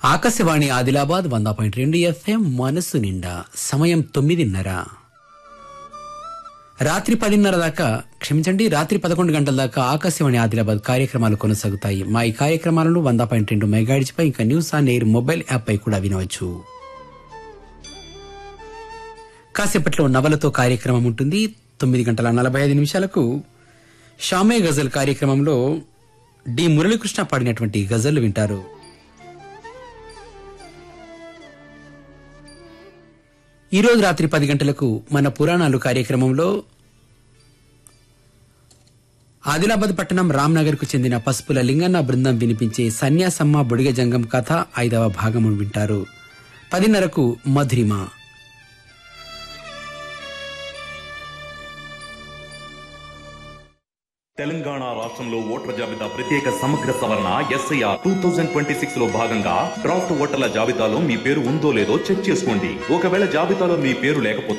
ఆకాశవాణి ఆదిలాబాద్ వంద పాయింట్ రెండు ఎఫ్ఎం మనసు నిండా సమయం తొమ్మిదిన్నర రాత్రి పదిన్నర దాకా క్షమించండి రాత్రి పదకొండు గంటల దాకా ఆకాశవాణి ఆదిలాబాద్ కార్యక్రమాలు కొనసాగుతాయి మా ఈ కార్యక్రమాలను వంద పాయింట్ రెండు మెగాడిచ్ పై ఇంకా news on air mobile app పై కూడా వినవచ్చు కాసేపట్లో నవలతో కార్యక్రమం ఉంటుంది తొమ్మిది గంటల నలభై ఐదు నిమిషాలకు షామే గజల్ కార్యక్రమంలో డి మురళీకృష్ణ పాడినటువంటి గజల్ వింటారు ఈ రోజు రాత్రి పది గంటలకు మన పురాణాలు కార్యక్రమంలో ఆదిలాబాద్ పట్టణం రామ్నగర్ కు చెందిన పసుపుల లింగన్న బృందం వినిపించే సన్యాసమ్మ బుడిగ జంగం కథ ఐదవ భాగము వింటారు పదిన్నరకు మధురిమ తెలంగాణ రాష్ట్రంలో ఓటర్ల జాబితా ప్రత్యేక సమగ్ర సవరణ SIR two thousand twenty six లో భాగంగా డ్రాఫ్ట్ ఓటర్ల జాబితాలో మీ పేరు ఉందో లేదో చెక్ చేసుకోండి ఒకవేళ జాబితాలో మీ పేరు లేకపోతే